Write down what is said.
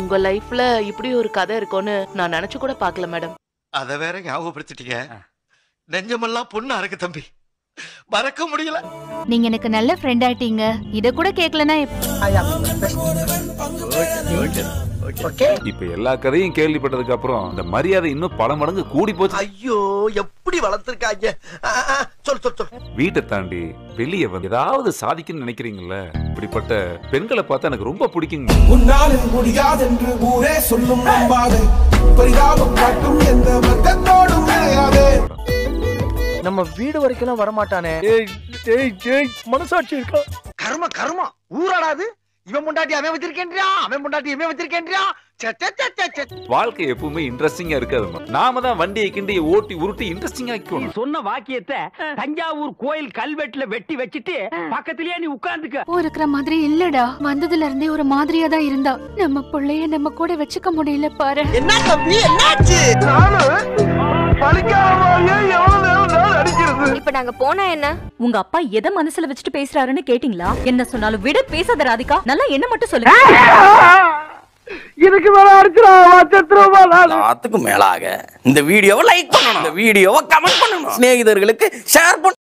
உங்க லைஃப்ல இப்படி ஒரு கதை இருக்கும்னு நான் நினைச்சு கூட பார்க்கல மேடம் அத வேற ஞாபகப்படுத்திட்டீங்க நெஞ்சமெல்லாம் பொண்ணா இருக்கு தம்பி மறக்க முடியல நீங்க எனக்கு நல்ல ஃப்ரெண்ட் ஆயிட்டீங்க இத கூட கேட்கலனா இப்ப எல்லா கதையும் கேள்விப்பட்டதுக்கு அப்புறம் இந்த மரியாதை இன்னும் பல மடங்கு கூடி போச்சு ஐயோ எப்படி வளர்த்திருக்காங்க ஆ, ஆ, சொல் சொல் சொல் வீட்டை தாண்டி வெளியே வந்து ஏதாவது சாதிக்கணும்னு நினைக்கிறீங்கல்ல இப்படிப்பட்ட பெண்களை பார்த்தா எனக்கு ரொம்ப பிடிக்குங்க உன்னால் இது முடியாதென்று ஊரே சொல்லும் நம்பாது பரிதாபம் காட்டும் எந்த வர்க்கத்தோடும் விளையாது நம்ம வீடு வரைக்கும் வரமாட்டானே ஏய் ஏய் ஏய் மனசாட்சி இருக்கா கர்ம கர்ம ஊராடாது இவன் முண்டாட்டி அவன் வச்சிருக்கேன்றியா அவன் முண்டாட்டி இவன் வச்சிருக்கேன்றியா சே, சே, சே, சே, சே. வாழ்க்கை எப்பவுமே இன்ட்ரெஸ்டிங்கா இருக்காது நாம தான் வண்டியை கிண்டி ஓட்டி உருட்டி இன்ட்ரெஸ்டிங்கா ஆக்கணும் சொன்ன வாக்கியத்தை தஞ்சாவூர் கோயில் கல்வெட்டுல வெட்டி வச்சிட்டு பக்கத்திலேயே நீ உட்கார்ந்துக்க ஓ இருக்கிற மாதிரி இல்லடா வந்ததுல இருந்தே ஒரு மாதிரியா தான் இருந்தா நம்ம புள்ளைய நம்ம கூட வச்சுக்க முடியல பாரு என்ன தம்பி என்னாச்சு இப்ப நாங்க போனா என்ன உங்க அப்பா எதை மனசுல வச்சுட்டு பேசுறாருன்னு கேட்டீங்களா என்ன சொன்னாலும் விட பேசாத ராதிகா நல்லா என்ன மட்டும் சொல்லுங்க இதுக்கு மேல அடிச்சிடா சத்துருவா எல்லாத்துக்கும் மேலாக இந்த வீடியோவை லைக் பண்ணணும் இந்த வீடியோவை கமெண்ட் பண்ணணும் சிநேகிதர்களுக்கு ஷேர் பண்ணணும்